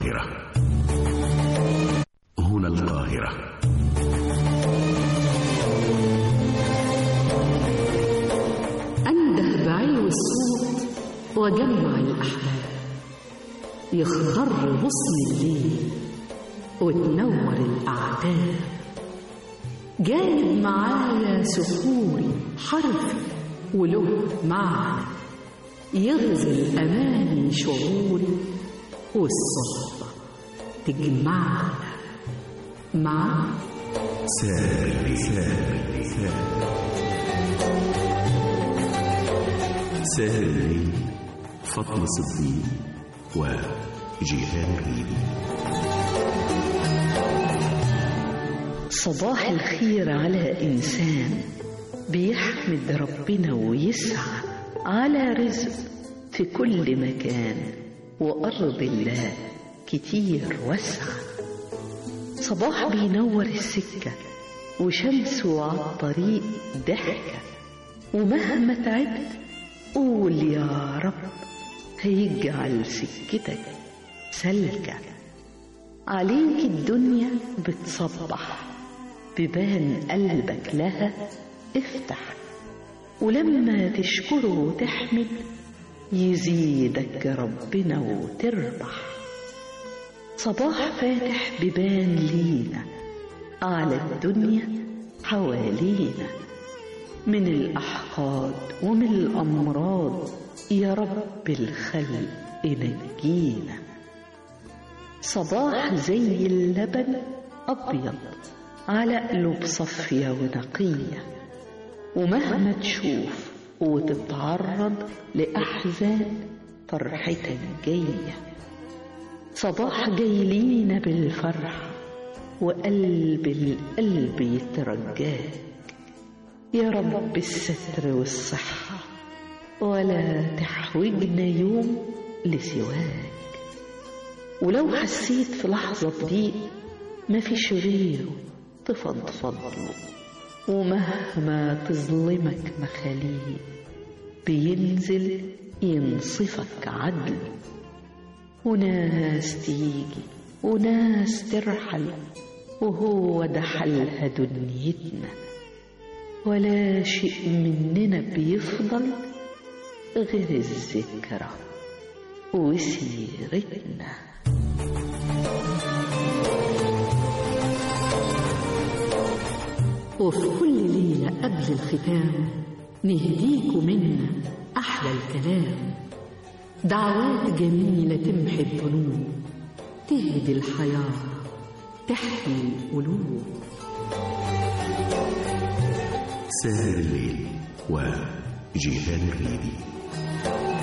القاهرة هنا القاهرة أنده بعلو الصوت وجمع الأحباب يخضر غصن الليل وتنور الأعتاب جايب معايا سحوري حرفي وله معنى يغزل أماني شعوري والصحبة تجمعنا مع ساري ساري ساري ساهر الليل فاطمة صديق وجيهان الريبي صباح الخير على إنسان بيحمد ربنا ويسعى على رزق في كل مكان وأرض الله كتير واسعة صباح بينور السكة وشمسه على الطريق ضحكة ومهما تعبت قول يا رب هيجعل سكتك سلكة عليك الدنيا بتصبح ببان قلبك لها افتح ولما تشكره وتحمد يزيدك ربنا وتربح صباح فاتح ببان لينا على الدنيا حوالينا من الأحقاد ومن الأمراض يا رب الخلق نجينا صباح زي اللبن أبيض على قلوب صافية ونقية ومهما تشوف وتتعرض لأحزان فرحتك جاية صباح جاي لينا بالفرح وقلب القلب يترجاك يا رب الستر والصحة ولا تحوجنا يوم لسواك ولو حسيت في لحظة ضيق مفيش غيره تفضفض له ومهما تظلمك مخاليق بينزل ينصفك عدل وناس تيجي وناس ترحل وهو ده حالها دنيتنا ولا شيء مننا بيفضل غير الذكرى وسيرتنا وفي كل ليلة قبل الختام نهديكوا منا أحلى الكلام دعوات جميلة تمحي الذنوب تهدي الحياة تحيي القلوب ساهر الليل وجيهان الريبي